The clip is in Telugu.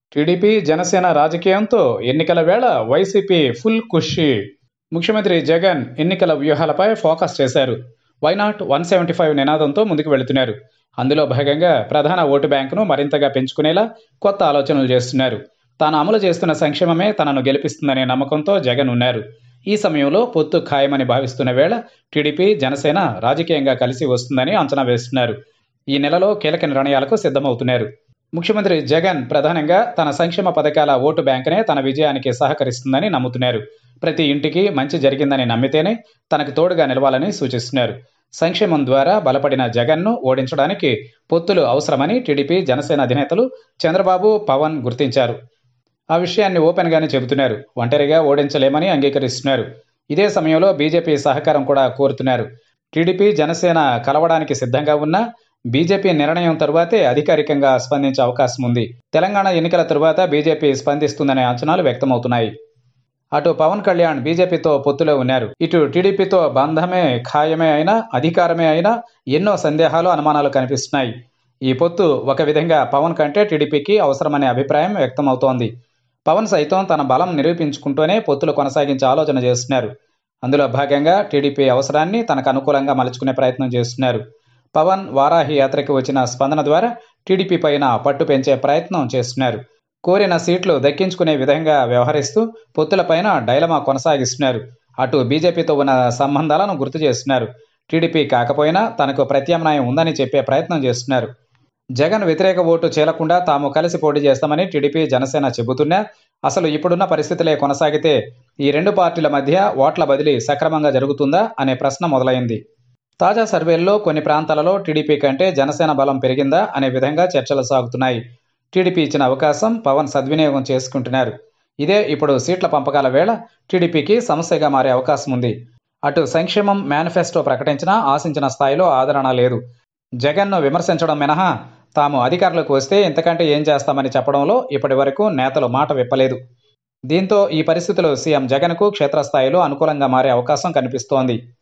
టీడీపీ జనసేన రాజకీయంతో ఎన్నికల వేళ వైసీపీ ఫుల్ ఖుషి ముఖ్యమంత్రి జగన్ ఎన్నికల వ్యూహాలపై ఫోకస్ చేశారు వైనాట్ వన్ సెవెంటీ ఫైవ్ నినాదంతో ముందుకు వెళుతున్నారు అందులో భాగంగా ప్రధాన ఓటు బ్యాంకును మరింతగా పెంచుకునేలా కొత్త ఆలోచనలు చేస్తున్నారు తాను అమలు చేస్తున్న సంక్షేమమే తనను గెలిపిస్తుందనే నమ్మకంతో జగన్ ఉన్నారు ఈ సమయంలో పొత్తు ఖాయమని భావిస్తున్న వేళ టీడీపీ జనసేన రాజకీయంగా కలిసి వస్తుందని అంచనా వేస్తున్నారు ఈ నెలలో కీలక నిర్ణయాలకు సిద్ధమవుతున్నారు ముఖ్యమంత్రి జగన్ ప్రధానంగా తన సంక్షేమ పథకాల ఓటు బ్యాంకునే తన విజయానికి సహకరిస్తుందని నమ్ముతున్నారు ప్రతి ఇంటికి మంచి జరిగిందని నమ్మితేనే తనకు తోడుగా నిలవాలని సూచిస్తున్నారు సంక్షేమం ద్వారా బలపడిన జగన్ను ఓడించడానికి పొత్తులు అవసరమని టీడీపీ జనసేన అధినేతలు చంద్రబాబు పవన్ గుర్తించారు ఆ విషయాన్ని ఓపెన్గానే చెబుతున్నారు ఒంటరిగా ఓడించలేమని అంగీకరిస్తున్నారు ఇదే సమయంలో బీజేపీ సహకారం కూడా కోరుతున్నారు టీడీపీ జనసేన కలవడానికి సిద్ధంగా ఉన్నా బీజేపీ నిర్ణయం తరువాతే అధికారికంగా స్పందించే అవకాశం ఉంది తెలంగాణ ఎన్నికల తరువాత బీజేపీ స్పందిస్తుందనే అంచనాలు వ్యక్తమవుతున్నాయి అటు పవన్ కళ్యాణ్ బీజేపీతో పొత్తులో ఉన్నారు ఇటు టీడీపీతో బంధమే ఖాయమే అయినా అధికారమే అయినా ఎన్నో సందేహాలు అనుమానాలు కనిపిస్తున్నాయి ఈ పొత్తు ఒక విధంగా పవన్ కంటే టీడీపీకి అవసరమనే అభిప్రాయం వ్యక్తమవుతోంది పవన్ సైతం తన బలం నిరూపించుకుంటూనే పొత్తులు కొనసాగించే ఆలోచన చేస్తున్నారు అందులో భాగంగా టీడీపీ అవసరాన్ని తనకు అనుకూలంగా మలుచుకునే ప్రయత్నం చేస్తున్నారు పవన్ వారాహి యాత్రకు వచ్చిన స్పందన ద్వారా టీడీపీ పైన పట్టు పెంచే ప్రయత్నం చేస్తున్నారు కోరిన సీట్లు దక్కించుకునే విధంగా వ్యవహరిస్తూ పొత్తులపైన డైలమా కొనసాగిస్తున్నారు అటు బీజేపీతో ఉన్న సంబంధాలను గుర్తు చేస్తున్నారు టీడీపీ కాకపోయినా తనకు ప్రత్యామ్నాయం ఉందని చెప్పే ప్రయత్నం చేస్తున్నారు జగన్ వ్యతిరేక ఓటు చేలకుండా తాము కలిసి పోటీ చేస్తామని టీడీపీ జనసేన చెబుతున్నా అసలు ఇప్పుడున్న పరిస్థితులే కొనసాగితే ఈ రెండు పార్టీల మధ్య ఓట్ల బదిలీ సక్రమంగా జరుగుతుందా అనే ప్రశ్న మొదలైంది తాజా సర్వేల్లో కొన్ని ప్రాంతాలలో టీడీపీ కంటే జనసేన బలం పెరిగిందా అనే విధంగా చర్చలు సాగుతున్నాయి టీడీపీ ఇచ్చిన అవకాశం పవన్ సద్వినియోగం చేసుకుంటున్నారు ఇదే ఇప్పుడు సీట్ల పంపకాల వేళ టీడీపీకి సమస్యగా మారే అవకాశం ఉంది అటు సంక్షేమం మేనిఫెస్టో ప్రకటించినా ఆశించిన స్థాయిలో ఆదరణ లేదు జగన్ను విమర్శించడం మినహా తాము అధికారులకు వస్తే ఇంతకంటే ఏం చేస్తామని చెప్పడంలో ఇప్పటి వరకు నేతలు మాట విప్పలేదు దీంతో ఈ పరిస్థితులు సీఎం జగన్కు క్షేత్రస్థాయిలో అనుకూలంగా మారే అవకాశం కనిపిస్తోంది